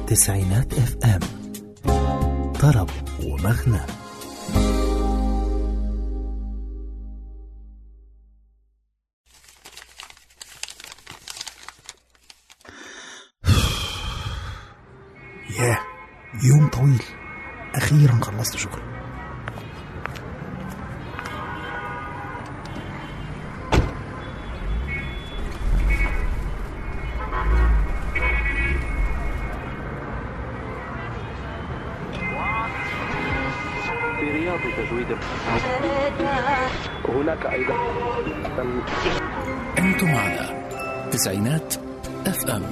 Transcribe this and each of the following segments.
تسعينات اف ام طرب ومغنى ياه يوم طويل أخيرا خلصت شغل في رياض تجويد هناك أيضا انتم على تسعينات اف ام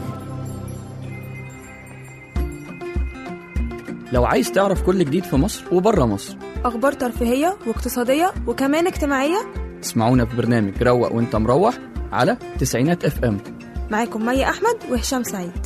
لو عايز تعرف كل جديد في مصر وبره مصر أخبار ترفيهية واقتصادية وكمان اجتماعية اسمعونا في برنامج روق وانت مروح على تسعينات اف ام معاكم مي أحمد وهشام سعيد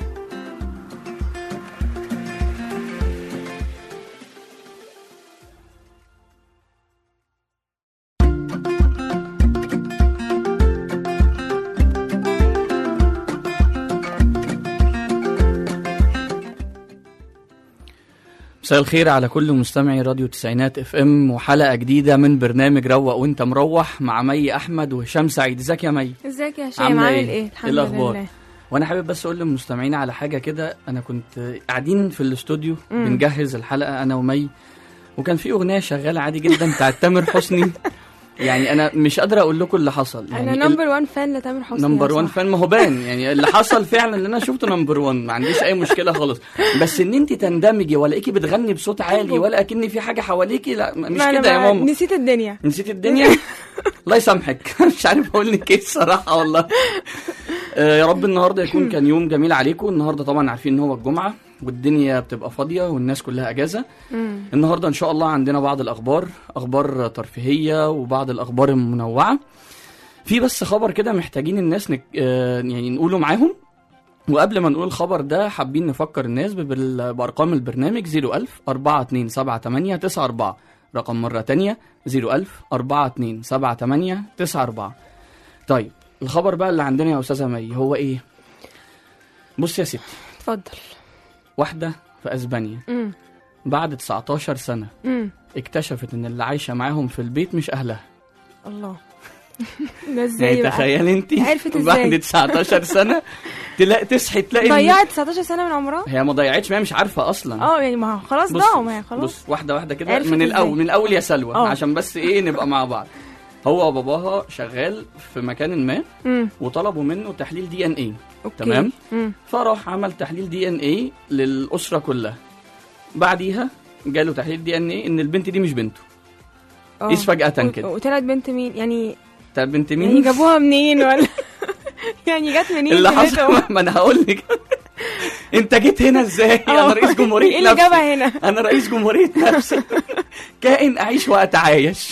مساء الخير على كل مستمعي راديو تسعينات اف ام وحلقه جديده من برنامج روق وانت مروح مع مي احمد وهشام سعيد ازيك يا مي ازيك يا هشام عاملة عامل إيه؟ ايه؟ إيه الحمد الأخبار؟ لله وانا حابب بس اقول للمستمعين على حاجه كده انا كنت قاعدين في الاستوديو مم. بنجهز الحلقه انا ومي وكان في اغنيه شغاله عادي جدا بتاعت تامر حسني يعني انا مش قادر اقول لكم اللي حصل يعني أنا نمبر وان فان لتامر حسني نمبر يا 1 صاحبي. فان ما هو بان يعني اللي حصل فعلا اللي انا شفته نمبر 1 ما عنديش اي مشكله خالص بس ان انت تندمجي ولاقيكي بتغني بصوت عالي ولا اكن في حاجه حواليكي لا مش ما أنا كده يا بقى ماما نسيت الدنيا نسيت الدنيا الله يسامحك مش عارف اقول لك ايه الصراحه والله آه، يا رب النهارده يكون كان يوم جميل عليكم النهارده طبعا عارفين ان هو الجمعه والدنيا بتبقى فاضيه والناس كلها اجازه مم. النهارده ان شاء الله عندنا بعض الاخبار اخبار ترفيهيه وبعض الاخبار المنوعه في بس خبر كده محتاجين الناس نك... آه، يعني نقوله معاهم وقبل ما نقول الخبر ده حابين نفكر الناس بال- بارقام البرنامج 01000 4278 94 رقم مره تانية 01000 4278 94 طيب الخبر بقى اللي عندنا يا استاذه مي هو ايه بص يا ستي اتفضل واحده في اسبانيا مم. بعد 19 سنه مم. اكتشفت ان اللي عايشه معاهم في البيت مش اهلها الله ده ازاي يعني بقى؟ تخيل انت عرفت ازاي؟ بعد 19 سنه تلاقي تصحي تلاقي إن- ضيعت 19 سنة من عمرها؟ هي ما ضيعتش ما هي مش عارفه اصلا اه يعني ما هو خلاص بص ضاعوا ما هي خلاص بص واحده واحده كده عرفت من ازاي؟ الاول من الاول يا سلوى اه. عشان بس ايه نبقى مع بعض هو وباباها شغال في مكان ما مم. وطلبوا منه تحليل دي ان ايه اوكي تمام. مم. فراح عمل تحليل دي ان ايه للاسره كلها بعديها جاله تحليل دي ان ايه ان البنت دي مش بنته اه. قيس فجاه و- كده وطلعت بنت مين؟ يعني طب بنت يعني مين جابوها منين ولا يعني جت منين اللي في حصل بيتهم؟ ما انا هقول لك انت جيت هنا ازاي انا اه. رئيس جمهوريه ايه اللي نفسي. جابها هنا؟ انا رئيس جمهوريه نفسي كائن اعيش واتعايش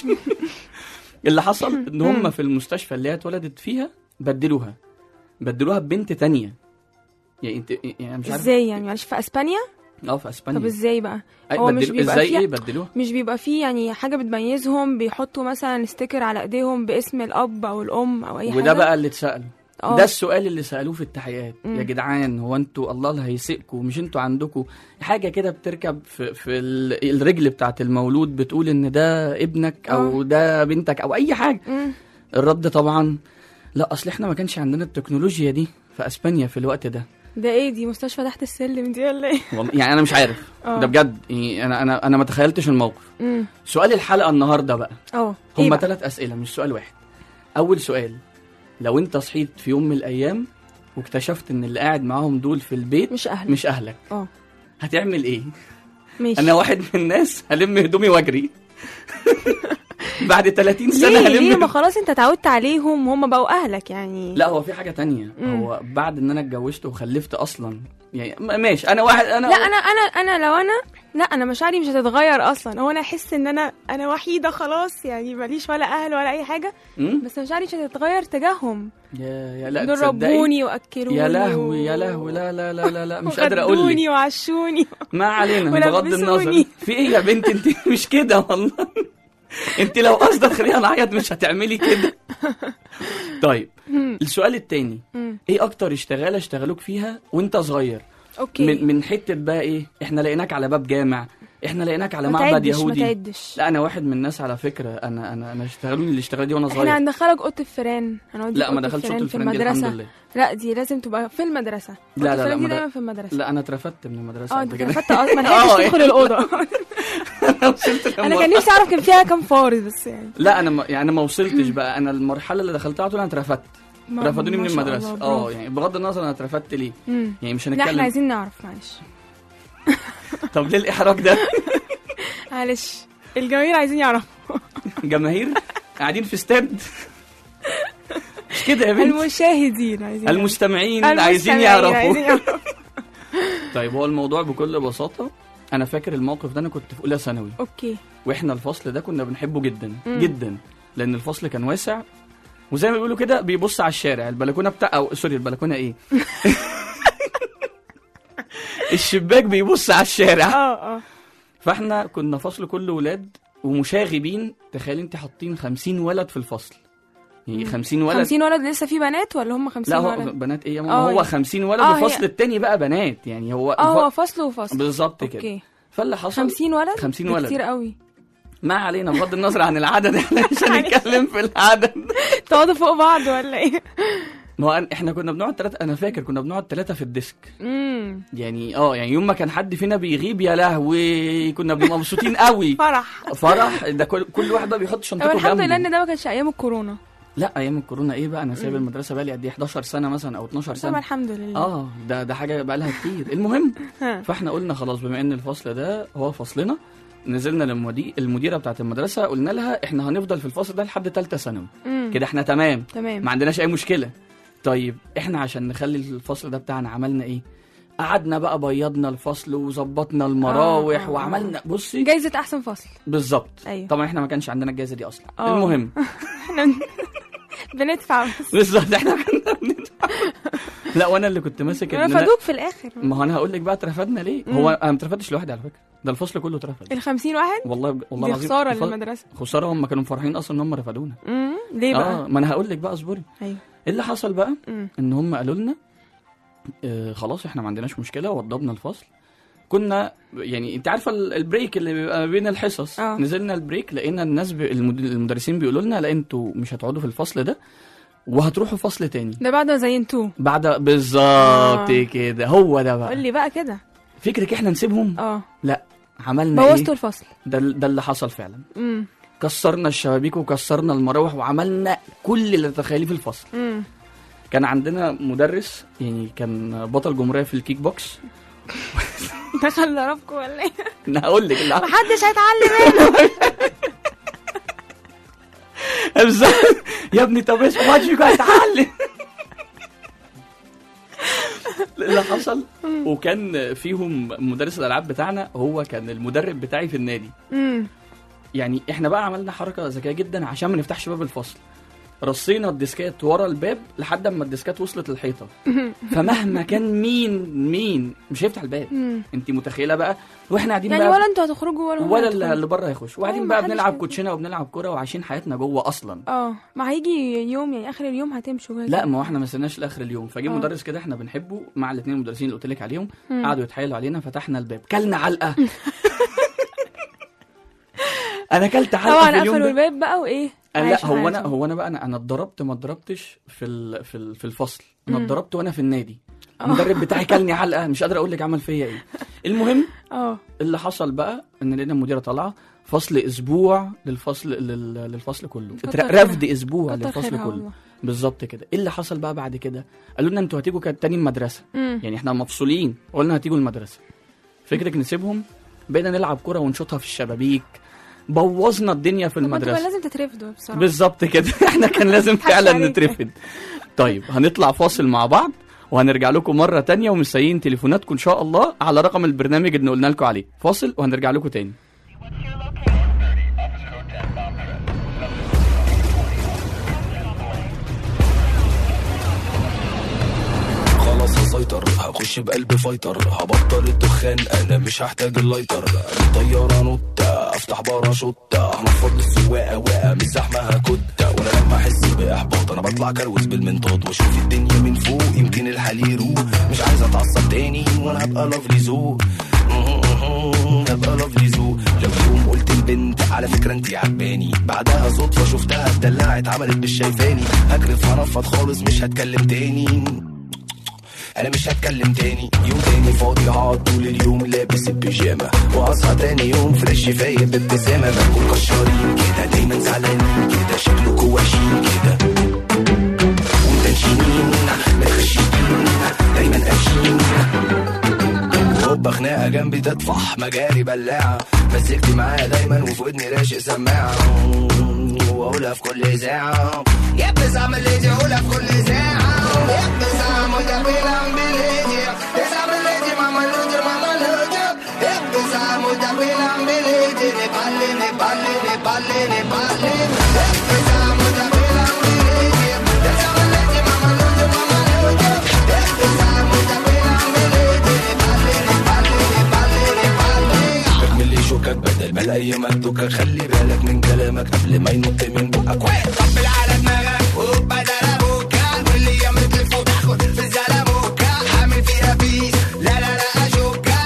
اللي حصل ان هم في المستشفى اللي هي اتولدت فيها بدلوها بدلوها ببنت تانية يعني انت يعني مش عارف ازاي يعني معلش في اسبانيا؟ اه في اسبانيا طب ازاي بقى؟ أي هو مش بدلو... بيبقى ازاي فيها- ايه بدلوها مش بيبقى فيه يعني حاجة بتميزهم بيحطوا مثلا ستيكر على ايديهم باسم الاب او الام او اي حاجة وده بقى اللي اتسال اه. ده السؤال اللي سالوه في التحقيقات مم. يا جدعان هو انتوا الله اللي هيسقكم مش انتوا عندكم حاجه كده بتركب في, في ال- الرجل بتاعت المولود بتقول ان ده ابنك او اه. ده بنتك او اي حاجه مم. الرد طبعا لا اصل احنا ما كانش عندنا التكنولوجيا دي في اسبانيا في الوقت ده ده ايه دي مستشفى تحت السلم دي ولا ايه؟ والله يعني انا مش عارف اه. ده بجد يعني انا انا انا ما تخيلتش الموقف مم. سؤال الحلقه النهارده بقى اه ايه هما بقى؟ ثلاث اسئله مش سؤال واحد اول سؤال لو انت صحيت في يوم من الايام واكتشفت ان اللي قاعد معاهم دول في البيت مش اهل مش اهلك اه هتعمل ايه ماشي انا واحد من الناس هلم هدومي واجري بعد 30 سنه ليه هلم ليه ما خلاص انت اتعودت عليهم هم بقوا اهلك يعني لا هو في حاجه تانية مم. هو بعد ان انا اتجوزت وخلفت اصلا يعني م- ماشي انا واحد انا لا انا انا انا لو انا لا انا مشاعري مش هتتغير اصلا هو انا احس ان انا انا وحيده خلاص يعني ماليش ولا اهل ولا اي حاجه مم؟ بس مشاعري مش هتتغير تجاههم يا يا لا دول تصدقي ربوني واكلوني يا لهوي يا لهوي لا لا لا لا, لا مش قادر اقول لك وغدوني وعشوني ما علينا بغض النظر ولبسوني. في ايه يا بنت انت مش كده والله انت لو قصدك خلينا نعيط مش هتعملي كده طيب السؤال التاني مم. ايه اكتر اشتغاله اشتغلوك فيها وانت صغير اوكي من من حته بقى ايه احنا لقيناك على باب جامع احنا لقيناك على ما معبد تعدش ما يهودي تعدش لا انا واحد من الناس على فكره انا انا انا اشتغلوني الاشتغال دي وانا احنا صغير هندخلك اوضه الفيران هنوديك لا ما أوضة دخلتش اوضه في الفرن دي الحمد المدرسه لله لا دي لازم تبقى في المدرسه لا، أوضة لا، لا، الفيران دي ما ده- دايما في المدرسه لا انا اترفدت من المدرسه اه قبل انت كده اترفدت أصلاً، ما آه، لحقتش يعني. تدخل الاوضه انا وصلت انا للمرحلة- كان نفسي اعرف كان فيها كام فار بس يعني لا انا ما يعني ما وصلتش بقى انا المرحله اللي دخلتها على طول انا اترفدت ما- رفضوني ما من شاء المدرسه الله، اه برافو. يعني بغض النظر انا اترفدت ليه مم. يعني مش لا احنا هنتكلم عايزين نعرف معلش طب ليه الاحراج ده معلش الجماهير عايزين يعرفوا جماهير قاعدين في استاد مش كده يا بنت المشاهدين عايزين المستمعين يعرفوا. عايزين المستمعين يعرفوا عايزين يعرفوا طيب هو الموضوع بكل بساطه انا فاكر الموقف ده انا كنت في اولى ثانوي اوكي واحنا الفصل ده كنا بنحبه جدا مم. جدا لان الفصل كان واسع وزي ما بيقولوا كده بيبص على الشارع البلكونه بتاع او سوري البلكونه ايه الشباك بيبص على الشارع اه اه فاحنا كنا فصل كله ولاد ومشاغبين تخيل انت حاطين 50 ولد في الفصل يعني 50 ولد 50 ولد لسه في بنات ولا هم 50 لا هو ولد بنات ايه يا اه ماما هو يعني- 50 ولد اه والفصل هي- التاني بقى بنات يعني هو اه هو الف... فصل وفصل بالظبط كده اوكي فاللي حصل 50 ولد 50 ده ولد. كتير قوي ما علينا بغض النظر عن العدد احنا مش هنتكلم في العدد تقعدوا فوق بعض ولا ايه ما هو أنا- احنا كنا بنقعد ثلاثة انا فاكر كنا بنقعد ثلاثة في الديسك امم يعني اه يعني يوم ما كان حد فينا بيغيب يا لهوي كنا بنبقى مبسوطين قوي فرح فرح ده كل كل واحد بقى بيحط طب شنطته الحمد لله جنبه ان ده ما كانش ايام الكورونا لا ايام الكورونا ايه بقى انا سايب المدرسه بقى لي قد ايه 11 سنه مثلا او 12 طب سنه الحمد لله اه ده ده حاجه بقى لها كتير المهم ها. فاحنا قلنا خلاص بما ان الفصل ده هو فصلنا نزلنا للمدير المديره بتاعت المدرسه قلنا لها احنا هنفضل في الفصل ده لحد ثالثه ثانوي مم. كده احنا تمام تمام ما عندناش اي مشكله طيب احنا عشان نخلي الفصل ده بتاعنا عملنا ايه قعدنا بقى بيضنا الفصل وظبطنا المراوح آه، آه. وعملنا بصي جايزة أحسن فصل بالظبط أيوة. طبعا احنا ما كانش عندنا الجائزه دي اصلا آه. المهم احنا بندفع بس بالظبط احنا كنا بندفع لا وانا اللي كنت ماسك إن أنا- رفضوك في الآخر ما هو انا هقول لك بقى اترفدنا ليه مم. هو انا ما اترفدتش لوحدي على فكره ده الفصل كله اترفد ال 50 واحد والله بج- والله دي العظيم خسارة الف- للمدرسة خساره هم كانوا فرحين اصلا ان هم رفدونا امم ليه بقى؟ اه ما انا هقول لك بقى اصبري ايوه ايه اللي حصل بقى امم ان هم قالوا لنا آه خلاص احنا ما عندناش مشكله وضبنا الفصل كنا يعني انت عارفه ال- البريك اللي بيبقى ما بين الحصص آه. نزلنا البريك لقينا الناس ب... المد... المدرسين بيقولوا لنا لا انتوا مش هتقعدوا في الفصل ده وهتروحوا فصل تاني ده بعد ما زينتوه بعد بالظبط آه. كده هو ده قول بقى لي بقى كده فكرك احنا نسيبهم اه لا عملنا بوظتوا ايه الفصل ده ده اللي حصل فعلا امم كسرنا الشبابيك وكسرنا المراوح وعملنا كل اللي تتخيليه في الفصل امم كان عندنا مدرس يعني كان بطل جمهوريه في الكيك بوكس دخل ضربكم ولا ايه؟ انا هقول لك اللي محدش هيتعلم منه بالظبط. يا ابني طب ايش ما حدش فيكم هيتعلم اللي حصل وكان فيهم مدرس الالعاب بتاعنا هو كان المدرب بتاعي في النادي امم يعني احنا بقى عملنا حركه ذكيه جدا عشان ما نفتحش باب الفصل رصينا الديسكات ورا الباب لحد اما الديسكات وصلت للحيطه فمهما كان مين مين مش هيفتح الباب امم انت متخيله بقى واحنا قاعدين يعني بقى ولا انتوا هتخرجوا ولا هم ولا اللي, هيدخلوا؟ اللي بره هيخش وبعدين أيوة، بقى محدش بنلعب كده. كوتشينه وبنلعب كوره وعايشين حياتنا جوه اصلا اه ما هيجي يوم يعني اخر اليوم هتمشوا كده. لا ما هو احنا ما استناش لاخر اليوم فجه آه. مدرس كده احنا بنحبه مع الاثنين المدرسين اللي قلت لك عليهم مم. قعدوا يتحايلوا علينا فتحنا الباب كلنا علقه انا كلت علقه طبعا في اليوم قفلوا ده الباب بقى وايه أنا لا عايشة هو انا حياتهم. هو انا بقى انا انا اتضربت ما اتضربتش في ال في ال في الفصل انا مم. اتضربت وانا في النادي آه. المدرب بتاعي كلني علقه مش قادر اقول لك عمل فيا ايه المهم اه اللي حصل بقى ان لقينا المديره طالعه فصل اسبوع للفصل لل- للفصل كله كتر اتر- خيرها. رفد اسبوع كتر للفصل خيرها كله والله. بالظبط كده ايه اللي حصل بقى بعد كده قالوا لنا انتوا هتيجوا كانت تاني المدرسه امم يعني احنا مفصولين قلنا هتيجوا المدرسه فكرك نسيبهم بقينا نلعب كرة ونشوطها في الشبابيك بوظنا الدنيا في طب ما انتوا كان المدرسه لازم تترفدوا بصراحه بالظبط كده احنا كان لازم حش فعلا عليك. نترفد طيب هنطلع فاصل مع بعض وهنرجع لكم مرة تانية ومسيين تليفوناتكم إن شاء الله على رقم البرنامج اللي قلنا لكم عليه فاصل وهنرجع لكم تاني خلاص هسيطر هخش بقلب فايتر هبطل الدخان انا مش هحتاج اللايتر طيارة نوتة افتح باراشوتة هنفض السواقة واقع مش زحمة هكتة ولا لما احس باحباط انا بطلع كروز بالمنطاد واشوف الدنيا من فوق يمكن الحال يروق مش عايز اتعصب تاني وانا هبقى لافلي ذوق هبقى لافلي ذوق لو يوم قلت البنت على فكرة انت عجباني بعدها صدفة شفتها اتدلعت عملت مش شايفاني هكرف هنفض خالص مش هتكلم تاني انا مش هتكلم تاني يوم تاني فاضي هقعد طول اليوم لابس البيجامه واصحى تاني يوم فريش فايق بابتسامه بنكون كشارين كده دايما زعلانين كده شكلكوا وحشين كده ومتنشنين متخششين دايما قافشين هوبا خناقه جنبي تطفح مجاري بلاعه مسكتي معايا دايما وفي ودني راشق سماعه واقولها في كل اذاعه يا ابني اعمل ليدي اقولها في كل اذاعه يا ابني اعمل تبيلا بليدي اعمل ليدي ماما لودي ماما لودي يا ابني اعمل تبيلا بليدي نبالي نبالي نبالي نبالي يا ابني اعمل تبيلا بليدي اعمل ليدي ماما لودي ماما لودي يا ابني اعمل تبيلا بليدي نبالي نبالي نبالي نبالي اعمل لي شوكك بدل ما الايام ادوكك خلي بالك من كلامك قبل ما ينط من بقك واحد طبل على دماغك وبدل ابوكا واللي يعمل تلف وتاخد في الزلموكا عامل فيها بيس لا لا لا اشوكا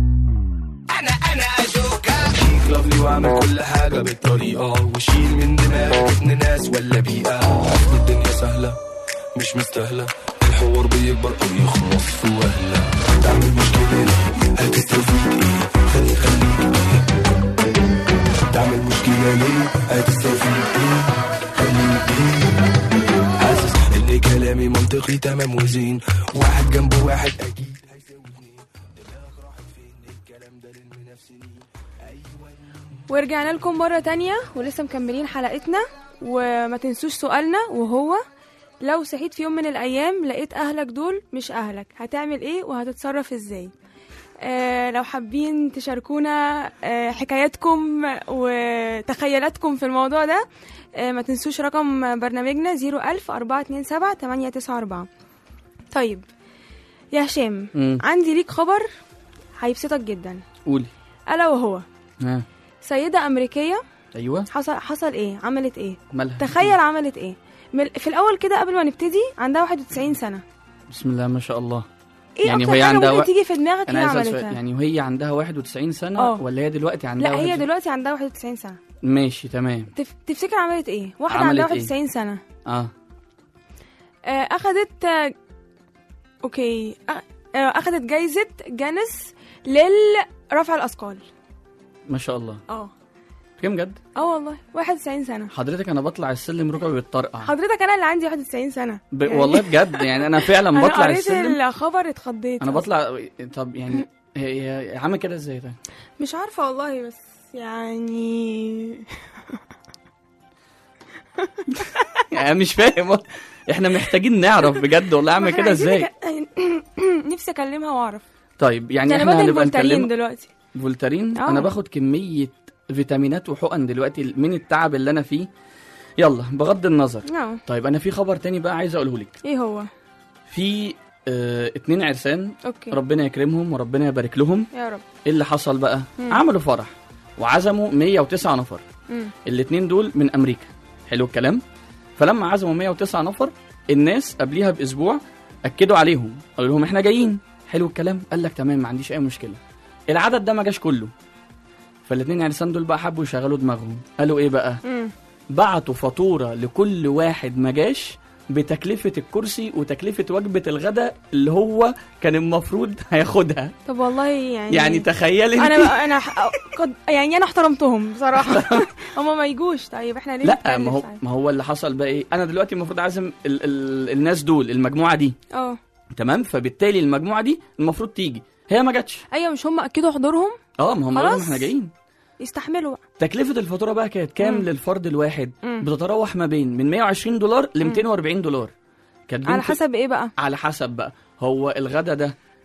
انا انا اشوكا شيك لافلي واعمل كل حاجه بالطريقه وشيل من دماغك ابن ناس ولا بيئه اصل الدنيا سهله مش مستاهله الحوار بيكبر او يخلص في وهله تعمل مشكله ليه هتستفيد ايه خلي خليك ايه تعمل مشكله ليه هتستفيد ايه خليك ايه حاسس ان كلامي منطقي تمام وزين واحد جنب واحد اكيد هيساوي اتنين دماغك راحت فين الكلام ده للمنافسين ايوه ورجعنا لكم مرة تانية ولسه مكملين حلقتنا وما تنسوش سؤالنا وهو لو صحيت في يوم من الأيام لقيت أهلك دول مش أهلك هتعمل إيه وهتتصرف إزاي آه لو حابين تشاركونا آه حكاياتكم وتخيلاتكم في الموضوع ده آه ما تنسوش رقم برنامجنا 01000 427 894 طيب يا هشام مم. عندي ليك خبر هيبسطك جدا قولي ألا وهو ها سيدة أمريكية ايوه حصل حصل إيه عملت إيه مالها تخيل عملت إيه من- في الأول كده قبل ما نبتدي عندها 91 سنة بسم الله ما شاء الله إيه يعني أكتر وهي حاجة عندها ممكن و- تيجي في دماغك انا هي عايز أسأل عملتها سؤال يعني وهي عندها 91 سنه آه. ولا هي دلوقتي عندها لا هي 91 دلوقتي عندها 91 سنة ماشي تمام تف... تفتكر عملت إيه واحدة عملت عندها إيه؟ 91 سنة اه آه، أخدت آه، أوكي أ- آه، أخدت جايزة جانس للرفع الأثقال ما شاء الله اه كم جد اه والله 91 سنة حضرتك انا بطلع السلم ركبي بالطرقع حضرتك أنا اللي عندي 91 سنة ب... يعني- والله بجد يعني انا فعلا أنا بطلع قريت السلم الخبر اتخضيت انا أصلاً. بطلع طب يعني هي هي عامل كده ازاي ده مش عارفة والله بس يعني يعني أنا مش فاهم احنا محتاجين نعرف بجد والله اعمل كده ازاي نفسي اكلمها واعرف طيب يعني يعني احنا بدل هنبقى فولتارين نكلم دلوقتي فولتارين آه. انا باخد كميه فيتامينات وحقن دلوقتي من التعب اللي انا فيه يلا بغض النظر اه طيب انا في خبر تاني بقى عايز اقوله لك ايه هو في اه اتنين عرسان اوكي ربنا يكرمهم وربنا يبارك لهم يا رب ايه اللي حصل بقى مم. عملوا فرح وعزموا 109 نفر مم. الاتنين دول من امريكا حلو الكلام فلما عزموا 109 نفر الناس قبليها باسبوع اكدوا عليهم قالوا لهم احنا جايين حلو الكلام قال لك تمام ما عنديش اي مشكله العدد ده ما جاش كله فالاتنين عرسان دول بقى حبوا يشغلوا دماغهم قالوا ايه بقى مم. بعتوا فاتوره لكل واحد ما جاش بتكلفه الكرسي وتكلفه وجبه الغداء اللي هو كان المفروض هياخدها طب والله يعني يعني تخيل انت انا انا ح- قد يعني انا احترمتهم بصراحه هما ما يجوش طيب احنا ليه لا نتكلف ما هو طيب؟ ما هو اللي حصل بقى ايه انا دلوقتي المفروض اعزم ال ال الناس دول المجموعه دي اه تمام فبالتالي المجموعه دي المفروض تيجي هي ما جاتش ايوه مش هم اكدوا حضورهم اه ما هم قالوا خلاص. احنا جايين يستحملوا بقى تكلفه الفاتوره بقى كانت كام مم. للفرد الواحد مم. بتتراوح ما بين من 120 دولار ل 240 دولار كانت على بنت- حسب ايه بقى على حسب بقى هو الغدا ده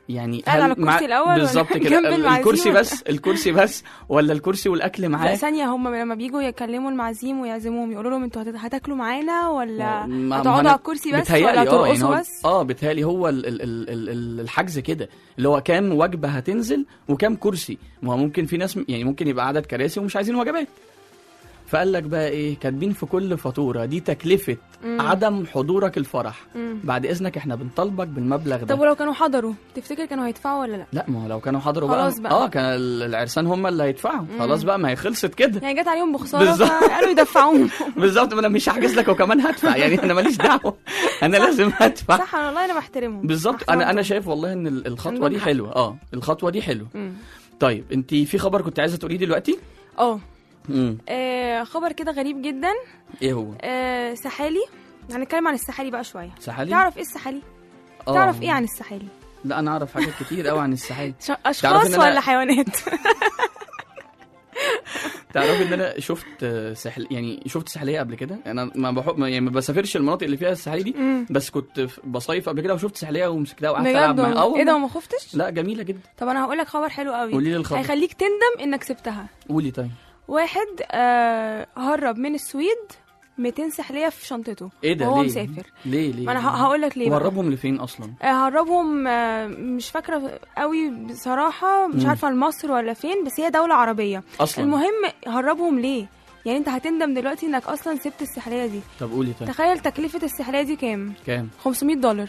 يعني قاعد على الكرسي الأول ولا بالظبط كده جنب ال- المعازيم الكرسي ولا- بس الكرسي بس ولا الكرسي والاكل لا معاه ثانية هم لما بييجوا يكلموا المعازيم ويعزموهم يقولوا لهم انتوا هت- هتاكلوا معانا ولا ما- ما هتقعدوا أنا على الكرسي بس بتهيألي ولا اه يعني هترقصوا هو- بس اه بيتهيألي هو ال- ال- ال- ال- ال- الحجز كده اللي هو كام وجبه هتنزل وكام كرسي ما هو ممكن في ناس يعني ممكن يبقى عدد كراسي ومش عايزين وجبات فقال لك بقى ايه كاتبين في كل فاتوره دي تكلفه مم. عدم حضورك الفرح مم. بعد اذنك احنا بنطالبك بالمبلغ ده طب ولو كانوا حضروا تفتكر كانوا هيدفعوا ولا لا لا ما هو لو كانوا حضروا خلاص بقى, بقى. اه كان ال- العرسان هم اللي هيدفعوا خلاص بقى ما هي خلصت كده يعني جت عليهم بخساره بالظبط. فقالوا يدفعوهم بالظبط ما انا مش هحجز لك وكمان هدفع يعني انا ماليش دعوه انا لازم ادفع صح انا والله انا بحترمهم بالظبط انا انا أحترمهم. شايف والله ان ال- الخطوه عندهم دي حق. حلوه اه الخطوه دي حلوه مم. طيب انت في خبر كنت عايزه تقوليه دلوقتي اه امم آه، خبر كده غريب جدا ايه هو آه، سحالي هنتكلم عن السحالي بقى شويه سحالي تعرف ايه السحالي آه. تعرف ايه عن السحالي لا انا اعرف حاجات كتير قوي عن السحالي ش- تعرف اشخاص إن أنا- ولا حيوانات تعرفي ان انا شفت آه، سحل يعني شفت سحليه قبل كده انا ما بحب يعني ما بسافرش المناطق اللي فيها السحالي دي مم. بس كنت في- بصيف قبل كده وشفت سحليه ومسكتها وقعدت العب بجد معاها اه والله. ايه ده والله. وما خفتش لا جميله جدا طب انا هقول لك خبر حلو قوي قولي لي الخبر هيخليك تندم انك سبتها قولي طيب واحد آه هرب من السويد 200 سحليه في شنطته ايه ده وهو ليه مسافر ليه ليه ما انا هقول لك ليه بقى. وربهم لفين اصلا آه، هربهم آه، مش فاكره قوي بصراحه مش مم. عارفه لمصر ولا فين بس هي دوله عربيه اصلا المهم هربهم ليه يعني انت هتندم دلوقتي انك اصلا سبت السحليه دي طب قولي طيب تخيل تكلفه السحليه دي كام كام 500 دولار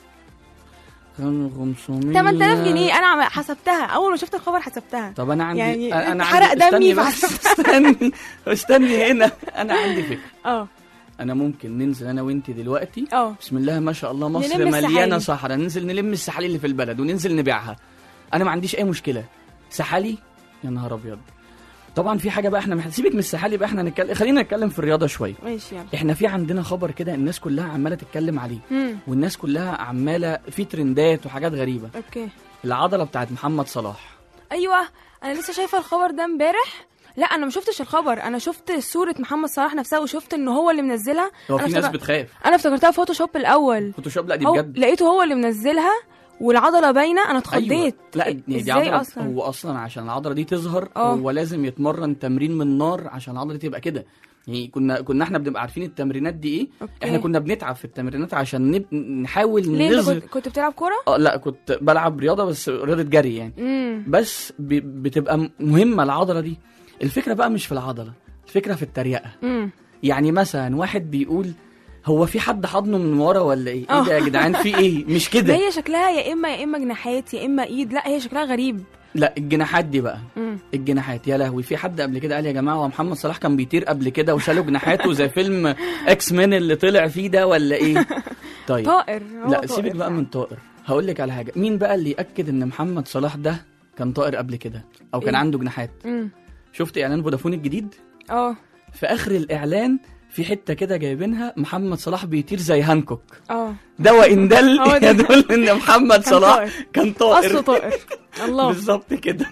كان 500 8000 جنيه انا عم- حسبتها اول ما شفت الخبر حسبتها طب انا عندي يعني انا انت عندي حرق دمي استني بس فحسبتها. استني استني هنا انا عندي فكره اه انا ممكن ننزل انا وانت دلوقتي اه بسم الله ما شاء الله مصر نلم مليانه السحالي. صحراء ننزل نلم السحالي اللي في البلد وننزل نبيعها انا ما عنديش اي مشكله سحالي يا نهار ابيض طبعا في حاجه بقى احنا مح- سيبك من السحالي بقى احنا نتكلم خلينا نتكلم في الرياضه شويه ماشي يلا احنا في عندنا خبر كده الناس كلها عماله تتكلم عليه امم والناس كلها عماله في ترندات وحاجات غريبه اوكي العضله بتاعت محمد صلاح ايوه انا لسه شايفه الخبر ده امبارح لا انا ما شفتش الخبر انا شفت صوره محمد صلاح نفسها وشفت ان هو اللي منزلها هو أنا في ناس افتكر- بتخاف انا افتكرتها فوتوشوب الاول فوتوشوب لا دي هو بجد لقيته هو اللي منزلها والعضله باينه انا اتخضيت أيوة. لا إيه- دي دي ازاي عضلة اصلا هو اصلا عشان العضله دي تظهر آه. هو لازم يتمرن تمرين من نار عشان العضله دي تبقى كده يعني كنا كنا احنا بنبقى عارفين التمرينات دي ايه أوكي. احنا كنا بنتعب في التمرينات عشان نب... نحاول ليه انت نظهر كنت, كنت بتلعب كوره اه لا كنت بلعب رياضه بس رياضه جري يعني امم بس ب... بتبقى م- مهمه العضله دي الفكره بقى مش في العضله الفكره في التريقه امم يعني مثلا واحد بيقول هو في حد حضنه من ورا ولا ايه؟ ايه آه. ده يا جدعان في ايه؟ مش كده هي شكلها يا اما يا اما جناحات يا اما ايد لا هي شكلها غريب لا الجناحات دي بقى امم الجناحات يا لهوي في حد قبل كده قال يا جماعه هو محمد صلاح كان بيطير قبل كده وشالوا جناحاته زي فيلم اكس مان اللي طلع فيه ده ولا ايه؟ طيب طائر هو لا طائر سيبك بقى فعلا. من طائر هقول لك على حاجه مين بقى اللي ياكد ان محمد صلاح ده كان طائر قبل كده او كان إيه؟ عنده جناحات امم شفت اعلان فودافون الجديد اه في اخر الاعلان في حته كده جايبينها محمد صلاح بيطير زي هانكوك اه ده وان دل هو ده. يدل ان محمد كان صلاح طائر. كان طائر اصله طائر الله بالظبط كده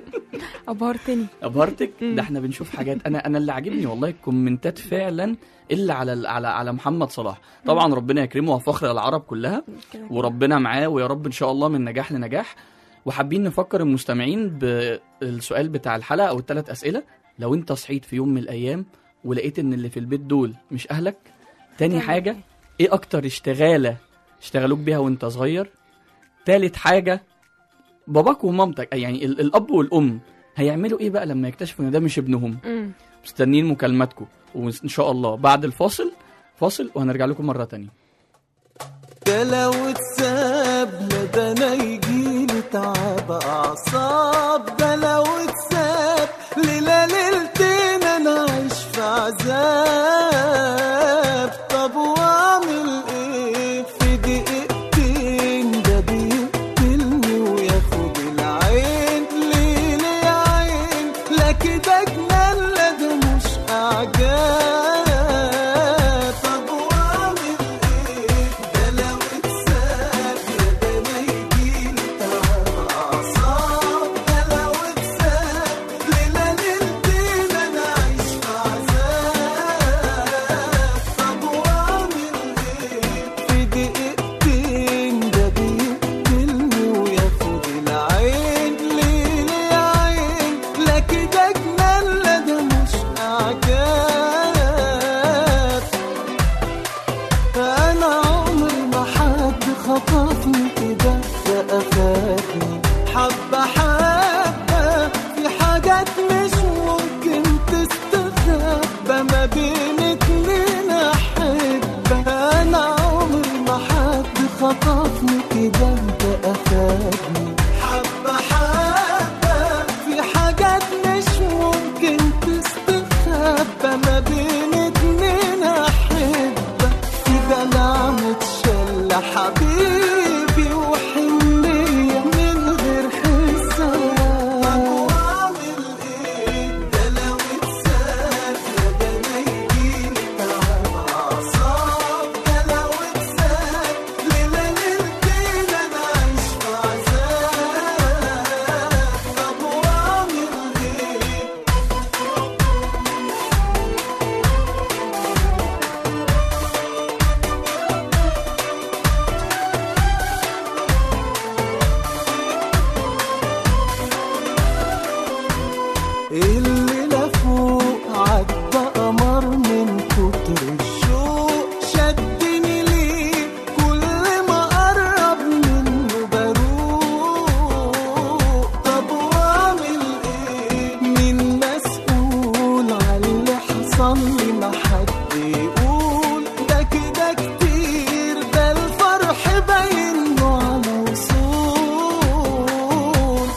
ابهرتني ابهرتك مم. ده احنا بنشوف حاجات انا انا اللي عاجبني والله الكومنتات فعلا الا على ال- على على محمد صلاح طبعا ربنا يكرمه وفخر العرب كلها كده كده. وربنا معاه ويا رب ان شاء الله من نجاح لنجاح وحابين نفكر المستمعين بالسؤال بتاع الحلقه او الثلاث اسئله لو انت صحيت في يوم من الايام ولقيت ان اللي في البيت دول مش اهلك تاني تعمل حاجه إيه؟ ايه اكتر اشتغاله اشتغلوك بيها وانت صغير تالت حاجه باباك ومامتك يعني ال- الاب والام هيعملوا ايه بقى لما يكتشفوا ان ده مش ابنهم امم مستنيين مكالماتكم وان شاء الله بعد الفاصل فاصل وهنرجع لكم مره تانية ده لو اتساب لا ده انا يجيلي تعب اعصاب ده لو اتساب ليله ليلتين انا عايش في عذاب طب واعمل ايه في دقيقتين ده بيقتلني وياخد العين ليه ليه عين لا كده جنان لا ده مش اعجاب طب واعمل ايه ده لو اتساب يا ده انا يجيلي تعب اعصاب ده لو اتساب حبة حبة في حاجات مش ممكن تستخبى ما بين اتنين أحبة أنا عمري ما حد خطفني كده انت أخدني حبة حبة في حاجات مش ممكن تستخبى ما بين اتنين أحبة كده نعمة شل حبيبي وحنية من غير حساب وأعمل إيه ده لو اتساب ده أنا يجيلي تعب أعصاب ده لو اتساب ليلة ليلتين أنا عايش في عذاب طب وأعمل إيه الليلة فوق عدى قمر من كتر الشوق شدني ليه كل ما قرب منه بروق طب واعمل ايه مين مسؤول على اللي حصل لي ما حد يقول ده كده كتير ده الفرح باين له على وصول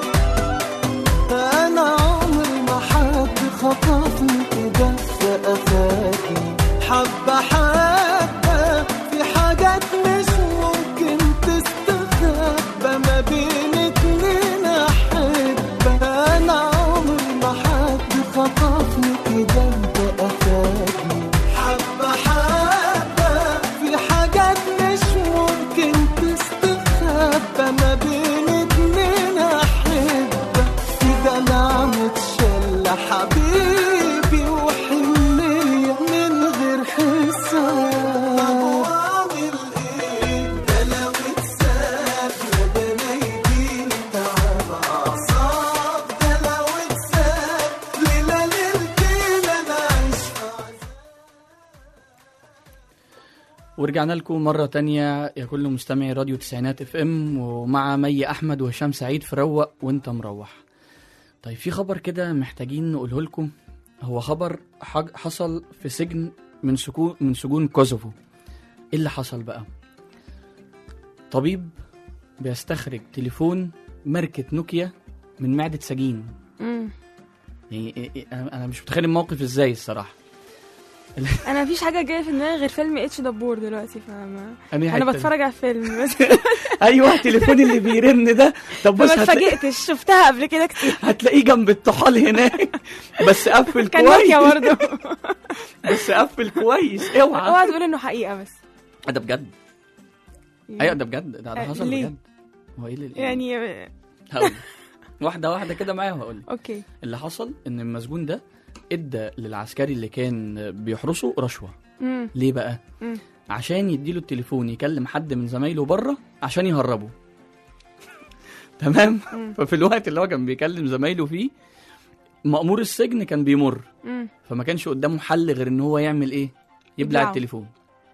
انا عمري ما حد خطفني كده فأفادني حبة حبة في حاجات مش ممكن تستخبى ما بين اتنين أحبة أنا عمري ما حد خطفني كده فأفادني حبة حبة في حاجات مش ممكن تستخبى ما بين اتنين أحبة كده نعمة شل حبيبي وحنية من غير حساب وأعمل إيه ده لو اتساب ده أنا يجيلي تعب أعصاب ده لو اتساب ليلة ليلتين أنا عايش في عذاب ورجعنا لكم مرة تانية يا كل مستمعي راديو تسعينات اف ام ومع مي احمد وهشام سعيد في روق وانت مروح طيب في خبر كده محتاجين نقوله لكم هو خبر حج- حصل في سجن من سجون من سجون كوزوفو ايه اللي حصل بقى طبيب بيستخرج تليفون ماركة نوكيا من معدة سجين مم. يعني إيه- إيه- انا أنا مش متخيل الموقف ازاي الصراحة انا مفيش حاجه جايه في دماغي غير فيلم اتش دبور دلوقتي فما أنهي انا حتة؟ بتفرج على فيلم بس ايوه التليفون اللي بيرن ده طب بص فما هتلاقي اتفاجئتش شفتها قبل كده كتير هتلاقيه جنب الطحال هناك بس قفل كان كويس نوكيا برضه بس قفل كويس اوعى اوعى تقول انه حقيقه بس ده بجد ايوه ده بجد ده, ده آه، حصل ليه؟ بجد هو ايه اللي يعني هقول واحده واحده كده معايا وهقول لك. اوكي اللي حصل ان المسجون ده ادى للعسكري اللي كان بيحرسه رشوه امم ليه بقى مم. عشان يديله التليفون يكلم حد من زمايله بره عشان يهربه تمام مم. ففي الوقت اللي هو كان بيكلم زمايله فيه مأمور السجن كان بيمر امم فما كانش قدامه حل غير ان هو يعمل ايه يبلع يبلعه. التليفون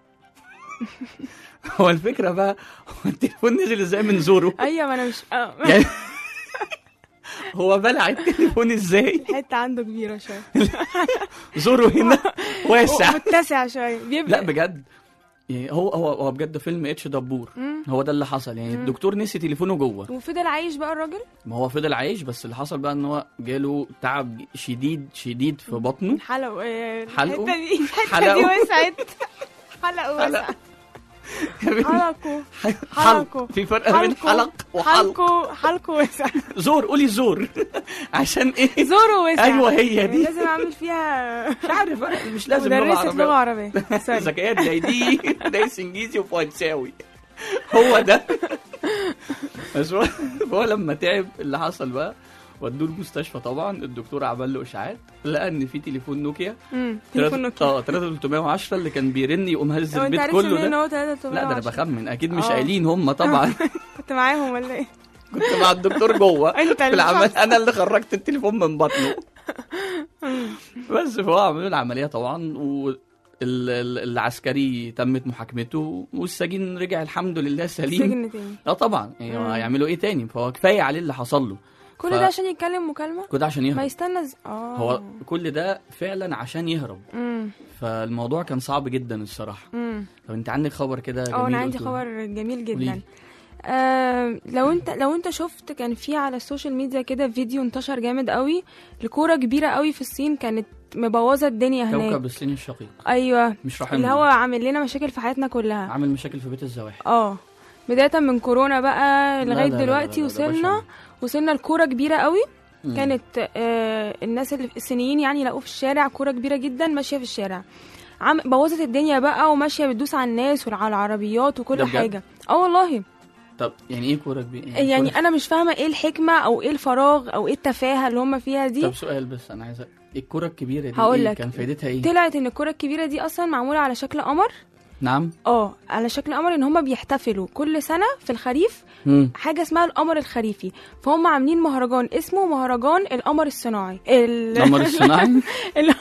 هو الفكره بقى هو التليفون نزل ازاي من زوره ايوه ما انا مش آه، يعني هو بلع التليفون ازاي الحته عنده كبيره شويه زوره هنا واسع متسع شويه بيبدا لا بجد يعني هو هو هو بجد فيلم اتش دبور مم. هو ده اللي حصل يعني الدكتور نسي تليفونه جوه وفضل عايش بقى الراجل ما هو فضل عايش بس اللي حصل بقى ان هو جاله تعب شديد شديد في بطنه حلقه آه، حلقه؟ الحته دي الحته حلقه؟ دي وسعت حلقه وسعت حلقه حلقه في فرق بين حلقه حلق وحلق حلقه حلقه وسع زور قولي زور عشان ايه زوره وسع أيوة هي يعني دي. لازم اعمل فيها مش عارف بقى، مش لازم لغه مدرسة لغة عربيه عربية سوري. ذكاء زي دي دايس انجليزي وفرنساوي هو ده بس هو هو لما تعب اللي حصل بقى ودوه المستشفى طبعا الدكتور عمل له اشعاعات لقى ان في تليفون نوكيا امم تليفون نوكيا اه 3310 اللي كان بيرن يقوم هز هو انت البيت عرفت كله منين ان ده هو 3 لا ده انا بخمن اكيد مش آه. قايلين هم طبعا كنت معاهم ولا ايه؟ كنت مع الدكتور جوه أنت في اللي العمل شخص. انا اللي خرجت التليفون من بطنه بس فهو عملوا العمليه طبعا و ال- ال- العسكري تمت محاكمته والسجين رجع الحمد لله سليم سجن تاني اه طبعا يعني مم. هيعملوا ايه تاني فهو كفايه عليه اللي حصل له كل ف- ده عشان يتكلم مكالمه كده عشان ما يهرب يستنى ز... اه هو كل ده فعلا عشان يهرب امم فالموضوع كان صعب جدا الصراحه امم طب انت عندك خبر كده اه انا جميل عندي قلته. خبر جميل قوليلي. جدا آه لو انت لو انت شفت كان في على السوشيال ميديا كده فيديو انتشر جامد قوي لكوره كبيره قوي في الصين كانت مبوظه الدنيا هناك كوكب الصين الشقيق ايوه مش رحمنا اللي هو عامل لنا مشاكل في حياتنا كلها عامل مشاكل في بيت الزواحف اه بدايه من كورونا بقى لا، لغايه لا، لا، دلوقتي لا، لا، ده وصلنا بشع. وصلنا لكوره كبيره قوي مم. كانت آه الناس اللي الصينيين يعني لقوه في الشارع كوره كبيره جدا ماشيه في الشارع عم بوظت الدنيا بقى وماشيه بتدوس على الناس وعلى العربيات ده وكل بجد؟ حاجه اه والله طب يعني ايه كوره كبيره يعني كورة- انا مش فاهمه ايه الحكمه او ايه الفراغ او ايه التفاهه اللي هم فيها دي طب سؤال بس انا عايز أ- الكوره الكبيره دي هقول إيه؟ لك. كان فايدتها ايه طلعت ان الكره الكبيره دي اصلا معموله على شكل قمر نعم اه على شكل قمر ان هم بيحتفلوا كل سنه في الخريف مم. حاجه اسمها القمر الخريفي فهم عاملين مهرجان اسمه مهرجان القمر الصناعي ال... القمر الصناعي ال-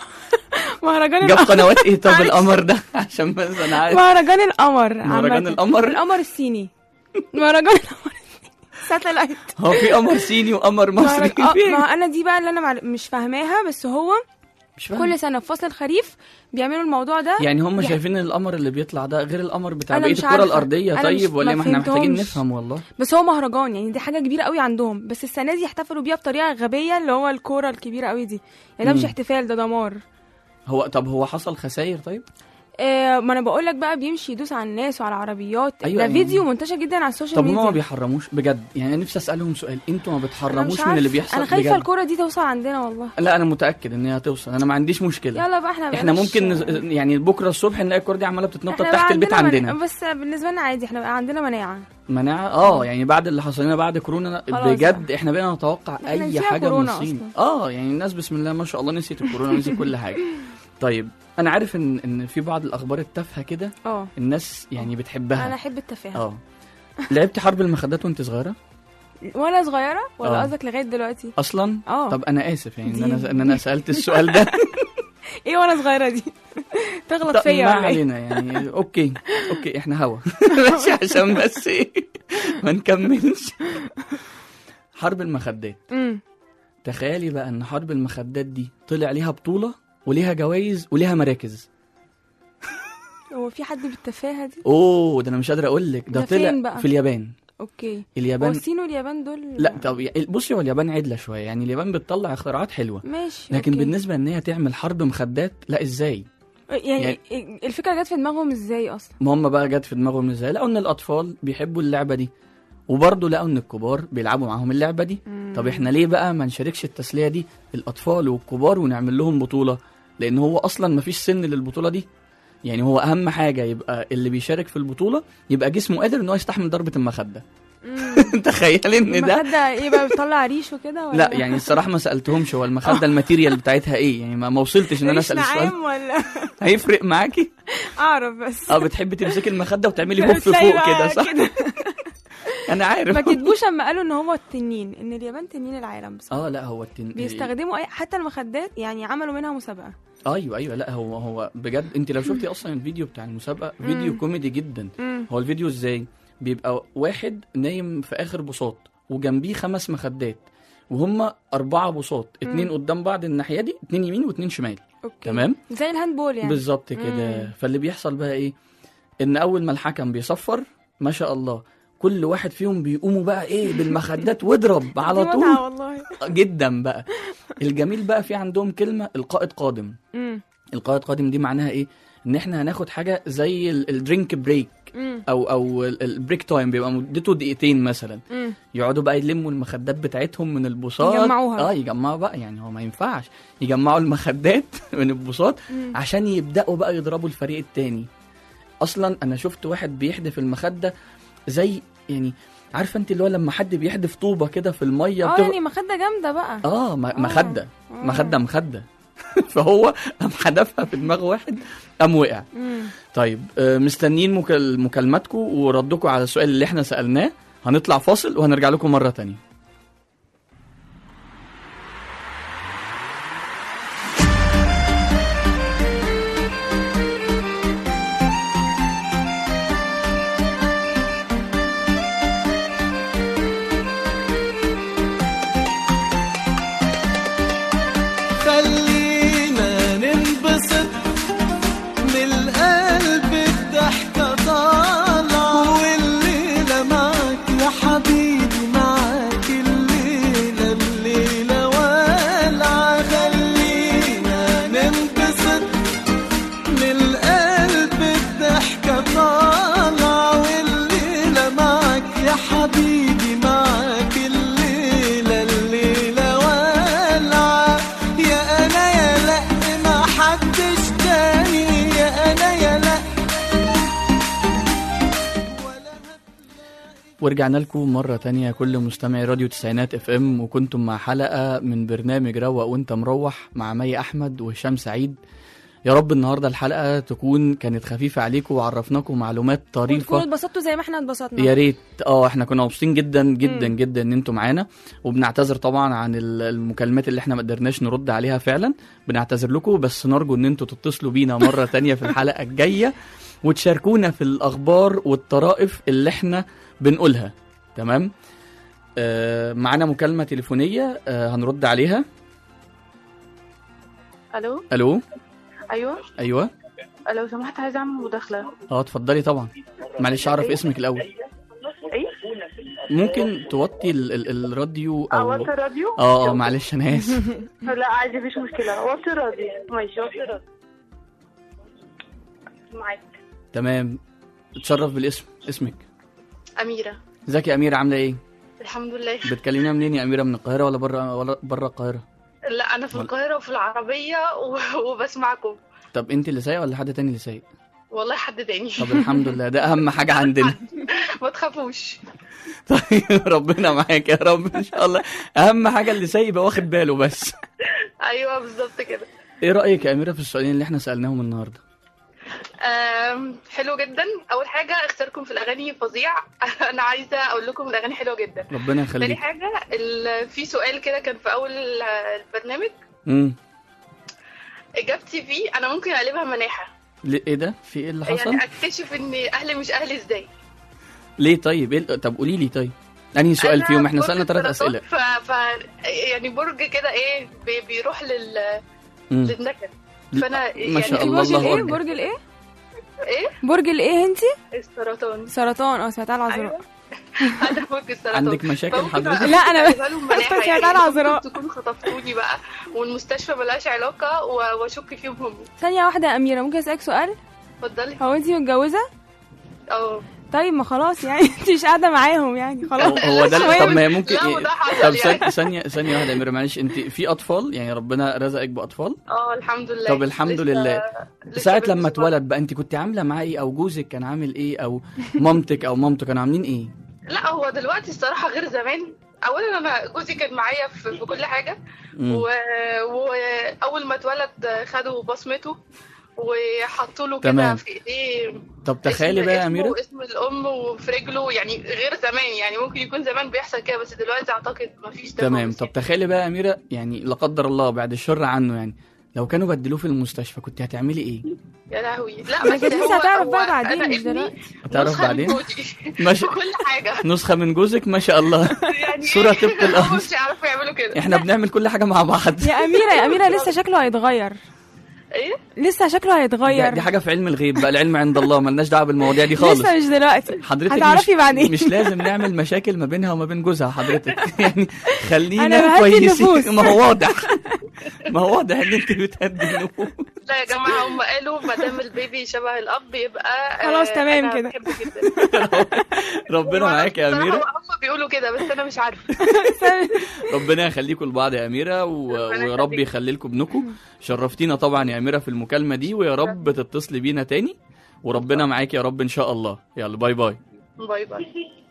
مهرجان جاب القمر قنوات ايه طب معلش. القمر ده عشان بس انا عارف مهرجان القمر مهرجان عامة. القمر؟ القمر الصيني مهرجان القمر ساتلايت هو في قمر صيني وقمر مصري مهرج- اه فين ما هو انا دي بقى اللي انا معل- مش فاهماها بس هو مش فاهم كل سنه في فصل الخريف بيعملوا الموضوع ده يعني هم يح- شايفين ان القمر اللي بيطلع ده غير القمر بتاع أنا بقيه مش الكره عارفة. الارضيه أنا طيب مش- ولا ما ما احنا محتاجين فهمتهمش. نفهم والله بس هو مهرجان يعني دي حاجه كبيره قوي عندهم بس السنه دي احتفلوا بيها بطريقه غبيه اللي هو الكوره الكبيره قوي دي يعني ده مش مم. احتفال ده دمار هو طب هو حصل خسائر طيب آه ما انا بقول لك بقى بيمشي يدوس على الناس وعلى العربيات أيوة ده يعني. فيديو منتشر جدا على السوشيال طب هم ميديا ما بيحرموش بجد يعني انا نفسي اسالهم سؤال انتوا ما أنا مش بتحرموش من عارفة. اللي بيحصل انا خايفه بجد الكوره دي توصل عندنا والله لا انا متاكد ان هي هتوصل انا ما عنديش مشكله يلا بقى احنا احنا بلاش- ممكن نز... يعني بكره الصبح نلاقي الكوره دي عماله بتتنطط إحنا تحت بقى البيت عندنا عندنا من... بس بالنسبه لنا عادي احنا بقى عندنا مناعه مناعه اه يعني بعد اللي حصل لنا بعد كورونا خلاص بجد احنا بقينا نتوقع إحنا اي نسينا حاجه من كورونا الصين أصلاً. اه يعني الناس بسم الله ما شاء الله نسيت الكورونا ونسيت كل حاجه طيب انا عارف ان ان في بعض الاخبار التافهه كده اه الناس يعني بتحبها انا احب التفاهه اه لعبت حرب المخدات وانت صغيره وانا صغيره ولا آه. قصدك لغايه دلوقتي اصلا اه طب انا اسف يعني ان دي- انا ان انا سالت السؤال ده ايه وانا صغيره دي تغلط طب فيا ما ولا ايه علينا يعني اوكي اوكي احنا هوا ماشي عشان بس ايه ما نكملش حرب المخدات امم تخيلي بقى ان حرب المخدات دي طلع ليها بطولة وليها جوائز وليها مراكز هو في حد بالتفاهه دي اوه ده انا مش قادر اقول لك ده ده فين طلع بقى؟ في اليابان اوكي هو اليابان الصين واليابان دول لا طب ي- بصي هو اليابان عدله شويه يعني اليابان بتطلع اختراعات حلوه ماشي لكن أوكي. بالنسبه ان هي تعمل حرب مخدات لا ازاي يعني, الفكره جت في دماغهم ازاي اصلا ما هم بقى جت في دماغهم ازاي لقوا ان الاطفال بيحبوا اللعبه دي وبرضه لقوا ان الكبار بيلعبوا معاهم اللعبه دي طب احنا ليه بقى ما نشاركش التسليه دي الاطفال والكبار ونعمل لهم بطوله لان هو اصلا ما فيش سن للبطوله دي يعني هو اهم حاجه يبقى اللي بيشارك في البطوله يبقى جسمه قادر ان هو يستحمل ضربه المخده تخيل ان ده المخدة ايه بقى بتطلع ريش وكده ولا لا يعني الصراحه ما سالتهمش هو المخده الماتيريال بتاعتها ايه يعني ما ما وصلتش ان انا ريش اسال السؤال نعام ولا هيفرق معاكي اعرف بس اه بتحبي تمسكي المخده وتعملي هوب بتلاقي فوق بقى كده صح انا عارف ما كتبوش اما قالوا ان هو التنين ان اليابان تنين العالم بصراحه اه لا هو التن... بيستخدموا اي حتى المخدات يعني عملوا منها مسابقه ايوه ايوه لا هو هو بجد انت لو شفتي اصلا الفيديو بتاع المسابقه فيديو مم. كوميدي جدا امم هو الفيديو ازاي بيبقى واحد نايم في اخر بساط وجنبيه خمس مخدات وهم أربعة بساط اتنين مم. قدام بعض الناحية دي اتنين يمين واتنين شمال اوكي تمام زي الهاندبول يعني بالظبط كده مم. فاللي بيحصل بقى ايه ان اول ما الحكم بيصفر ما شاء الله كل واحد فيهم بيقوموا بقى ايه بالمخدات واضرب على دي طول متعة والله جدا بقى الجميل بقى في عندهم كلمة القائد قادم امم القائد قادم دي معناها ايه ان احنا هناخد حاجة زي ال- الدرينك بريك امم او او ال- البريك تايم بيبقى مدته دقيقتين مثلا امم يقعدوا بقى يلموا المخدات بتاعتهم من البساط يجمعوها. اه يجمعوا بقى يعني هو ما ينفعش يجمعوا المخدات من البساط مم. عشان يبداوا بقى يضربوا الفريق التاني اصلا انا شفت واحد بيحدف المخده زي يعني عارفه انت اللي هو لما حد بيحدف طوبه كده في الميه اه بتغ- يعني مخدة جامدة بقى اه م- آه. مخده آه. مخده مخده فهو قام حدفها في دماغ واحد قام وقع امم طيب آه، مستنيين مكال- مكالماتكم وردكم على السؤال اللي احنا سالناه هنطلع فاصل وهنرجع لكم مره تانية ورجعنا لكم مرة تانية كل مستمعي راديو تسعينات اف ام وكنتم مع حلقة من برنامج روق وانت مروح مع مي احمد وهشام سعيد يا رب النهاردة الحلقة تكون كانت خفيفة عليكم وعرفناكم معلومات وتكونوا طريفة اتبسطتوا زي ما احنا اتبسطنا يا ريت اه احنا كنا مبسوطين جدا جدا مم. جدا ان انتوا معانا وبنعتذر طبعا عن ال- المكالمات اللي احنا ما قدرناش نرد عليها فعلا بنعتذر لكم بس نرجو ان انتوا تتصلوا بينا مرة تانية في الحلقة الجاية وتشاركونا في الاخبار والطرائف اللي احنا بنقولها تمام آه معانا مكالمة تليفونية آه هنرد عليها الو الو ايوه ايوه لو سمحت عايزه اعمل مداخله اه اتفضلي طبعا معلش اعرف اسمك الاول ايه ممكن توطي ال ال الراديو او اوطي الراديو اه اه معلش انا اسف لا عادي مفيش مشكله اوطي الراديو ماشي اوطي الراديو معاك تمام اتشرف بالاسم اسمك اميره ازيك يا اميره عامله ايه الحمد لله بتكلمينا منين يا اميره من القاهره ولا بره ولا بره القاهره لا انا في القاهره وفي العربيه و... وبسمعكم طب انت اللي سايقه ولا حد تاني اللي سايق والله حد تاني طب الحمد لله ده اهم حاجه عندنا ما تخافوش طيب ربنا معاك يا رب ان شاء الله اهم حاجه اللي سايق يبقى واخد باله بس ايوه بالظبط كده ايه رايك يا اميره في السؤالين اللي احنا سالناهم النهارده أم، حلو جدا اول حاجه اختياركم في الاغاني فظيع انا عايزه اقول لكم الاغاني حلوه جدا ربنا تاني يخليك حاجه ال... في سؤال كده كان في اول ال- البرنامج امم اجابتي فيه انا ممكن اقلبها مناحه ليه- ايه ده في ايه اللي حصل يعني اكتشف ان اهلي مش اهلي ازاي ليه طيب إيه طب قولي لي طيب انهي سؤال أنا فيهم احنا برج سالنا ثلاث السرطان، اسئله ف... ف يعني برج كده ايه بي... بيروح لل... مم. للنكد فانا يعني ما شاء الله برج الله الايه أكبر. برج الايه ايه برج الايه انت السرطان سرطان اه سمعتها العذراء ايوه انا برج السرطان عندك مشاكل فممكن حضرتك؟ لا، أنا أقلبها لهم مناحة أصلاً يعني سمعتها العذراء. ممكن تكون خطفتوني بقى والمستشفى ملهاش علاقه و- واشك فيهم هم ثانيه واحده يا اميره ممكن اسالك سؤال اتفضلي هو انت متجوزه اه طيب ما خلاص يعني انت مش قاعده معاهم يعني خلاص هو هو ده شوية طب ما هي ممكن لا، إيه؟ وده حصل طب يعني. ثانية ثانية ثانية واحدة يا أميرة معلش أنت في أطفال يعني ربنا رزقك بأطفال اه الحمد لله طب الحمد لسه- لله لسه ساعة بنت لما صغيرة. اتولد بقى أنت كنت عاملة معاه إيه أو جوزك كان عامل إيه أو مامتك أو مامته كانوا عاملين إيه؟ لا هو دلوقتي الصراحه غير زمان اولا انا جوزي كان معايا في, في كل حاجه مم. و... واول ما اتولد خدوا بصمته وحطوا له كده تمام. في ايديه طب تخيلي اسم- بقى يا اسمه أميرة واسم الام وفي رجله يعني غير زمان يعني ممكن يكون زمان بيحصل كده بس دلوقتي اعتقد مفيش ده تمام خالص طب تخيلي بقى يا أميرة يعني لا قدر الله بعد الشر عنه يعني لو كانوا بدلوه في المستشفى كنت هتعملي إيه؟ يا لهوي لا ما بس كانت لسه هو- هتعرف هو بقى بعدين أنا مش ابني دلوقتي. هتعرف نسخة من بعدين؟ جوزي ماشي في كل حاجه نسخة من جوزك ما شاء الله يعني صورة إيه؟ طبق الأصل. هم مش هيعرفوا يعملوا كده إحنا بنعمل كل حاجة مع بعض يا اميره يا اميره لسه شكله هيتغير ايه لسه شكله دي هيتغير دي حاجة في علم الغيب بقى العلم عند الله ملناش دعوة بالمواضيع دي خالص لسه مش دلوقتي حضرتك هتعرفي مش بعدين مش لازم نعمل مشاكل ما بينها وما بين جوزها حضرتك يعني أنا خلينا بهدي كويسين النفوس. ما هو واضح ما هو واضح ان انت بتهدي النفوس لا يا جماعه هم قالوا ما دام البيبي شبه الاب يبقى خلاص آه، تمام أنا كده. بحبه جدا ربنا معاك يا بصراحة اميره هم بيقولوا كده بس انا مش عارفه ربنا يخليكم لبعض يا اميره و... ربنا ويا رب يخليك. يخلي لكم ابنكم شرفتينا طبعا يا اميره في المكالمه دي ويا رب تتصلي بينا تاني وربنا معاك يا رب ان شاء الله يلا باي باي باي باي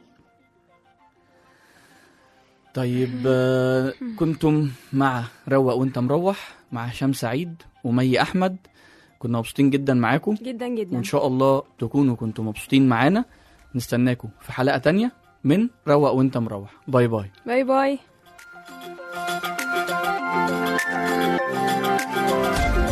طيب آه، كنتم مع روق وانت مروح مع هشام سعيد ومي احمد كنا مبسوطين جدا معاكم جدا جدا وان شاء الله تكونوا كنتم مبسوطين معانا نستناكم في حلقة تانية من روق وانت مروح باي باي باي باي